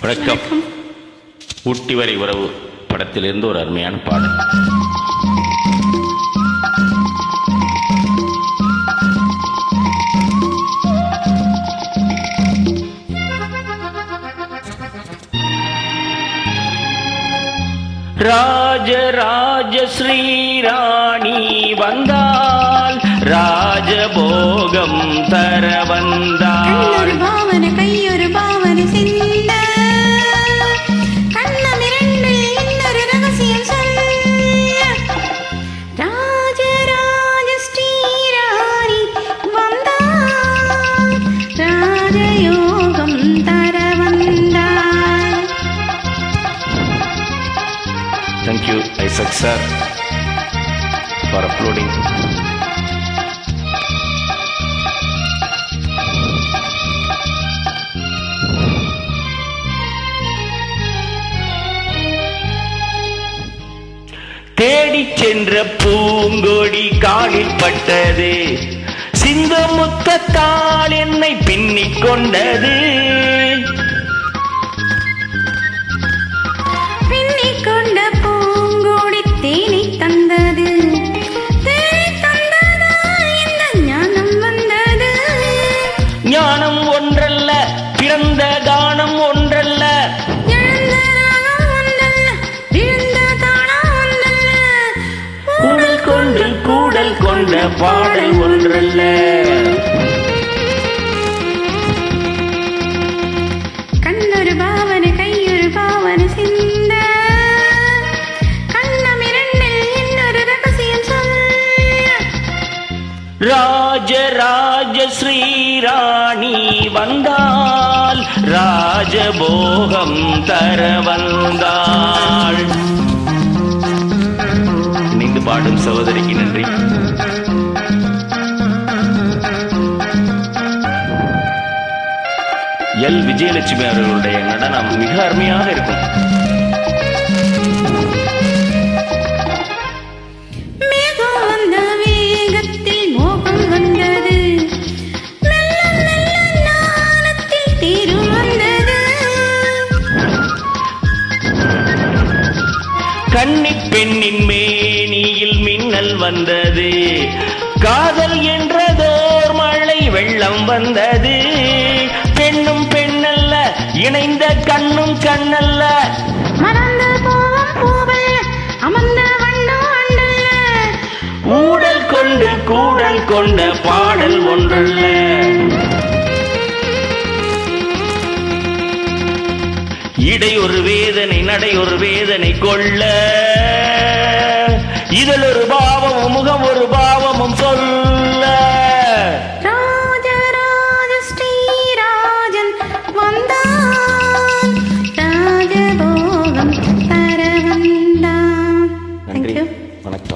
வணக்கம் ஊட்டி வரை உறவு படத்திலிருந்து ஒரு அருமையான பாடல் ராஜராஜ ஸ்ரீராணி வந்தால் ராஜபோகம் தர வந்தாள் கண்ணொரு பாவன கையொரு பாவன சிந்த கண்ணமிரண்டு இன்னொரு ரகசியம் சொல்ல ராஜராஜ ஸ்ரீராணி வந்தார் ராஜயோகம் தர வந்தார் thank you Isaac sir for uploading தேடிச் சென்ற பூங்கொடி காலில் பட்டது சிந்து முத்தத்தால் என்னை பின்னிக் கொண்டது பின்னிக் கொண்ட பூங்கோடி தேனி தந்தது தேனி தந்ததா இந்த ஞானம் வந்தது ஞானம் ஒன்றல்ல பிறந்த கானம் ஒன்றல்ல எழுந்த ராகம் ஒன்றல்ல, விழுந்த தாளம் ஒன்றல்ல. கூடல் கொண்டு கூடல் கொண்ட பாடல் ஒன்றல்ல கண்ணொரு பாவனை கையொரு பாவனை சிந்த கண்ணமிரண்டில் இன்னொரு ரகசியம் சொல்ல ராஜ ராஜ ஸ்ரீராணி வந்தால் ராஜபோகம் தர வந்தாள் இணைந்து பாடும் சகோதரிக்கு நன்றி எல் விஜயலட்சுமி அவர்களுடைய நடனம் மிக அருமையாக இருக்கும் மேகம் வந்த வேகத்தில் மோகம் வந்தது மெல்ல மெல்ல ஞானத்தில் தீரும் வந்தது கன்னி பெண்ணின் மேனியில் மின்னல் வந்தது காதல் என்றதோர் மழை வெள்ளம் வந்தது பெண்ணும் பெண்ணல்ல இணைந்த கண்ணும் கண்ணல்ல மறந்து போவோம் பூவல்ல அமர்ந்த வண்ணம் அண்டல்ல ஊடல் கொண்டு கூடல் கொண்ட பாடல் ஒன்றல்ல இடை ஒரு வேதனை நடை ஒரு வேதனை கொள்ள இதில் ஒரு பாவமும் முகம் ஒரு பாவமும் சொல்ல ராஜராஜ ஸ்ரீராஜன் வந்தான் ராஜபோகம் தர வந்தான் நன்றி தேங்க்யூ வணக்கம்